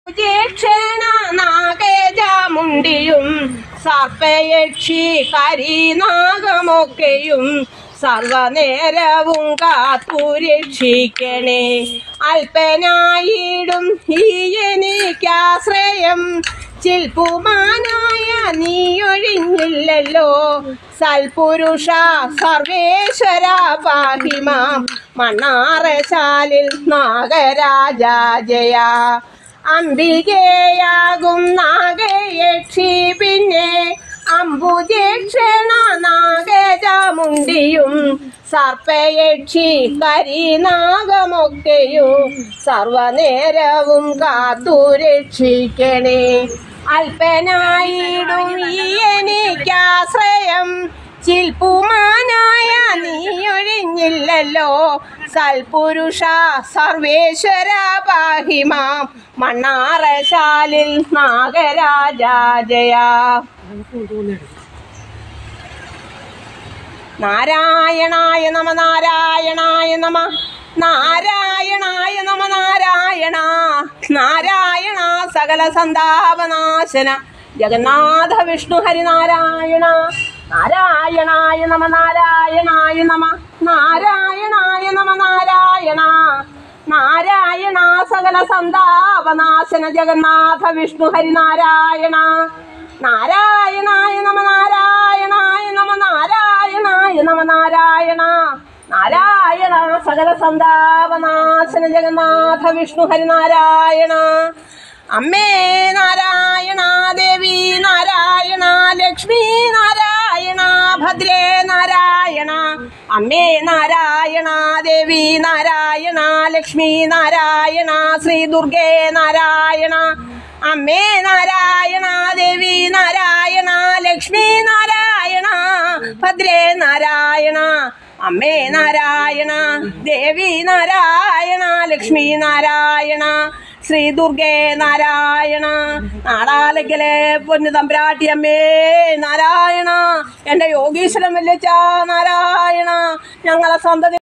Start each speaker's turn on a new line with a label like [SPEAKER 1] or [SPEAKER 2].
[SPEAKER 1] ക്ഷേണ നാഗേജാമുണ്ടിയും സർപ്പയക്ഷി കരിനാഗമൊക്കെയും സർവനേരവും കാത്തു രക്ഷിക്കണേ അല്പനായിടും ഈ എനിക്കാശ്രയം ചിൽപ്പുമാനായ നീയൊഴിഞ്ഞില്ലല്ലോ സൽപുരുഷ സർവേശ്വര പാഹിമാം മണ്ണാറശാലിൽ നാഗരാജ ജയ അംബികയാകും നാഗയക്ഷി പിന്നെ അംബുജേക്ഷണ നാഗജാമുണ്ടിയും സർപ്പയക്ഷി കരിനാഗമൊക്കെയും സർവനേരവും കാത്തു രക്ഷിക്കണേ അല്പനായിടും ഈ എനിക്കാശ്രയം ചിൽപ്പുമാനായ നീയൊഴിഞ്ഞില്ലല്ലോ സൽപുരുഷ സർവേശ്വര പാഹിമാം മണ്ണാറശാലിൽ നാഗരാജ ജയ നാരായണായ നമ നാരായണായ നമ നാരായണായ നമ നാരായണ നാരായണ സകല സന്താപനാശന ജഗന്നാഥ വിഷ്ണു ഹരിനാരായണ നാരായണായ നമ നാരായണായ നമ നാരായണായ നമ നാരായണ നാരായണ സകല സന്താപനാശന ജഗന്നാഥ വിഷ്ണു ഹരിനാരായണ നാരായണായ നമ നാരായണായ നമ നാരായണായ നമ നാരായണ നാരായണ സകല സന്താപനാശന ജഗന്നാഥ വിഷ്ണു ഹരിനാരായണ അമ്മേ നാരായണ ദേവി നാരായണ ലക്ഷ്മി നാരായണ ഭദ്രേ നാരായണ അമ്മേ നാരായണ ദേവി നാരായണ ലക്ഷ്മി നാരായണ ശ്രീ ദുർഗേ നാരായണ അമ്മേ നാരായണ ദേവി നാരായണ ലക്ഷ്മി നാരായണ ഭദ്രേ നാരായണ അമ്മേ നാരായണ ദേവി നാരായണ ലക്ഷ്മി നാരായണ ശ്രീ ദുർഗേ നാരായണ നാടാലയ്ക്കലെ പൊന്നു തമ്പ്രാട്ടി അമ്മേ നാരായണ എന്റെ യോഗീശ്വരൻ വല്യച്ച നാരായണ ഞങ്ങളെ സന്തതി